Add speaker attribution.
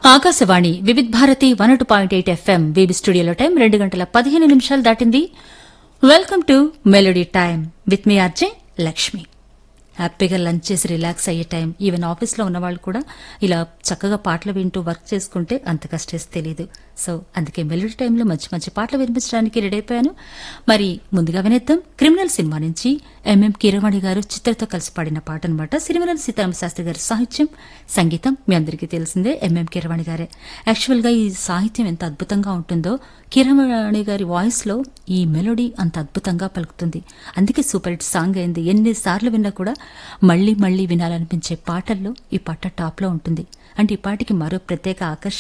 Speaker 1: Akashvani Vividh Bharati one two point eight FM బీబీ స్టూడియోలో time రెండు గంటల పదిహేను నిమిషాలు దాటింది welcome to melody time with మీ ఆర్జే లక్ష్మి హ్యాపీగా లంచ్ చేసి రిలాక్స్ అయ్యే టైం ఈవెన్ ఆఫీస్లో ఉన్న వాళ్ళు కూడా ఇలా చక్కగా పాటలు వింటూ వర్క్ చేసుకుంటే అంత కష్టేసి తెలియదు సో అందుకే మెలోడీ టైంలో మంచి మంచి పాటలు వినిపించడానికి రెడీ అయిపోయాను మరి ముందుగా వినేద్దాం క్రిమినల్ సినిమా నుంచి ఎంఎం కిరవాణి గారు చిత్రతో కలిసి పాడిన పాట అనమాట సిరిమల సీతారామ శాస్త్రి గారి సాహిత్యం సంగీతం మీ అందరికీ తెలిసిందే ఎంఎం కిరవాణి గారే యాక్చువల్గా ఈ సాహిత్యం ఎంత అద్భుతంగా ఉంటుందో కిరవాణి గారి వాయిస్ లో ఈ మెలోడీ అంత అద్భుతంగా పలుకుతుంది అందుకే సూపర్ హిట్ సాంగ్ అయింది ఎన్నిసార్లు విన్నా కూడా మళ్ళీ మళ్ళీ వినాలనిపించే పాటల్లో ఈ పాట టాప్ లో ఉంటుంది అంటే ఈ పాటికి మరో ప్రత్యేక ఆకర్షణ